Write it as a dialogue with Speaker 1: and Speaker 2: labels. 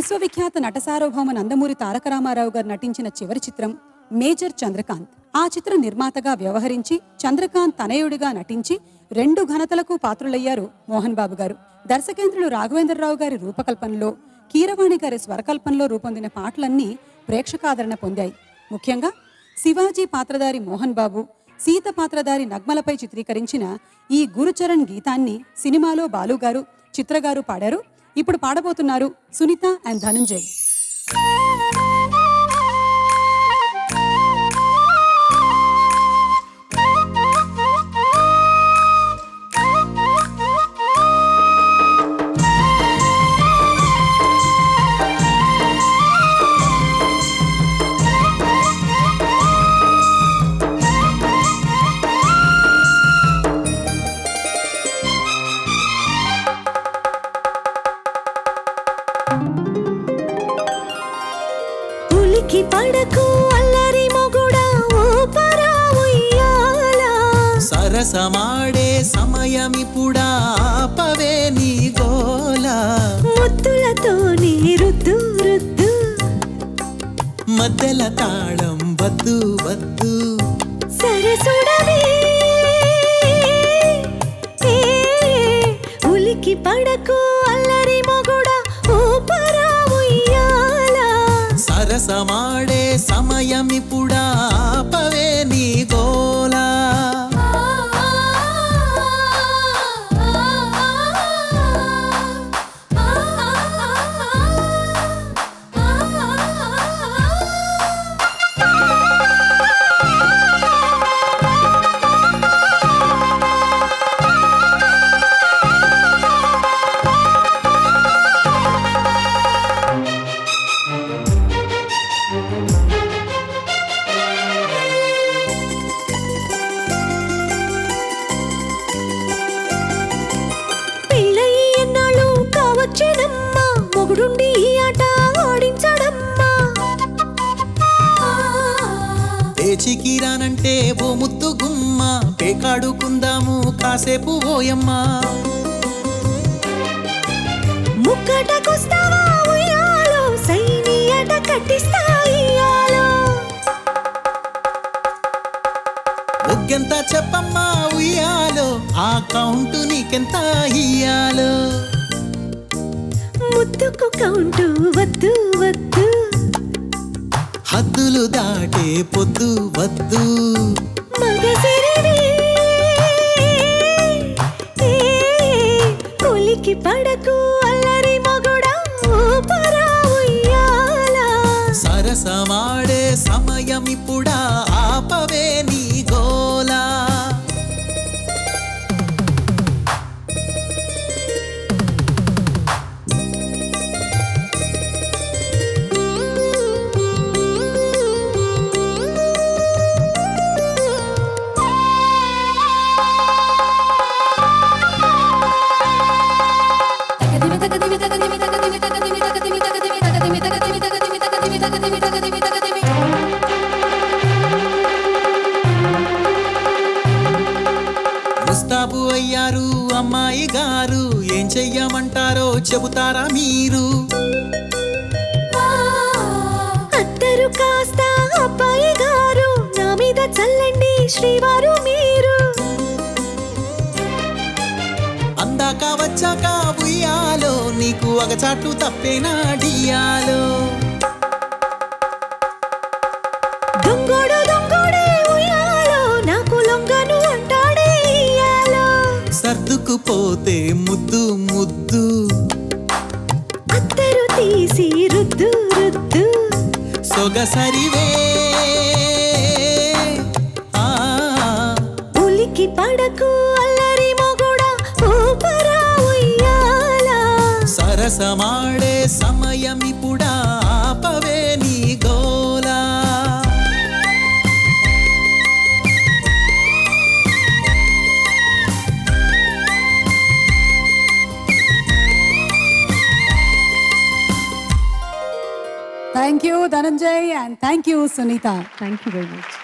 Speaker 1: విశ్వవిఖ్యాత నట సార్వభౌమ నందమూరి తారక రామారావు గారు నటించిన చివరి చిత్రం మేజర్ చంద్రకాంత్ ఆ చిత్ర నిర్మాతగా వ్యవహరించి చంద్రకాంత్ తనయుడిగా నటించి రెండు ఘనతలకు పాత్రులయ్యారు మోహన్ బాబు గారు దర్శకేంద్రులు రాఘవేంద్రరావు గారి రూపకల్పనలో కీరవాణి గారి స్వరకల్పనలో రూపొందిన పాటలన్నీ ప్రేక్షకాదరణ పొందాయి ముఖ్యంగా శివాజీ పాత్రధారి మోహన్ బాబు సీత పాత్రధారి నగ్మలపై చిత్రీకరించిన ఈ గురుచరణ్ గీతాన్ని సినిమాలో బాలుగారు చిత్రగారు పాడారు ఇప్పుడు పాడబోతున్నారు సునీత అండ్ ధనంజయ్
Speaker 2: ఉలికి పడకు అల్లరి మొగుడా ఊపరా ఉయ్యాలా
Speaker 3: సరసమాడే సమయమిపుడా ఆపవే నీ గోల
Speaker 2: ముద్దులతో నీ రుద్దు రుద్దు
Speaker 3: మధ్యల తాళం వద్దు వద్దు
Speaker 2: సరసుడవే ఏ, ఉలికి పడకు అల్లరి మొగుడా ఊపరా ఉయ్యాలా
Speaker 3: సరసమాడే సమయమిపుడా ఆపవే నీ గోల
Speaker 2: పెళ్ళయి ఎన్నాళ్ళు కావచ్చేనమ్మా మొగుడుండి ఈ ఆట ఆడించడమ్మా
Speaker 3: పేచికి రానంటే ఓ ముద్దు గుమ్మ పేకాడుకుందాము కాసేపు ఓయమ్మా
Speaker 2: ముక్కటకొస్తావా ఉయ్యాలో సైని అట కట్టిస్తా ఇయ్యాలో
Speaker 3: ఒగ్గెంత చెప్పమ్మా ఉయ్యాలో ఆ కౌంటు నీకెంత ఇయ్యాలో
Speaker 2: ముద్దుకు కౌంటు వద్దు వద్దు
Speaker 3: హద్దులు దాటే పొద్దు వద్దు
Speaker 2: మగసిరివి ఏ, ఉలికి పడకు అల్లరి మొగుడా ఊపరా ఉయ్యాలా
Speaker 3: సరసమాడే సమయమిప్పుడా ఆపవే నీ గోలా ముస్తాబు అయ్యారు అమ్మాయి గారు ఏం చెయ్యమంటారో చెబుతారా మీరు
Speaker 2: అత్తరు కాస్త అబ్బాయి గారు నా మీద చల్లండి శ్రీవారు మీరు
Speaker 3: అందాక వచ్చాక ఉయ్యాలో నీకు ఒకచాటు తప్పేనా డియాలో
Speaker 2: దొంగోడు దొంగోడే ఉయ్యాలో నాకు లొంగను అంటాడే ఇయ్యాలో
Speaker 3: సర్దుకుపోతే ముద్దు ముద్దు
Speaker 2: అత్తరు తీసి రుద్దు రుద్దు
Speaker 3: సొగసరివే ఆ,
Speaker 2: ఉలికి పడకు అల్లరి మొగుడా ఊపరా ఉయ్యాలా
Speaker 3: సరసమాడే సమయమిపుడా ఆపవే నీ గోలా
Speaker 1: thank you Dhananjay and thank you Sunitha
Speaker 4: thank you very much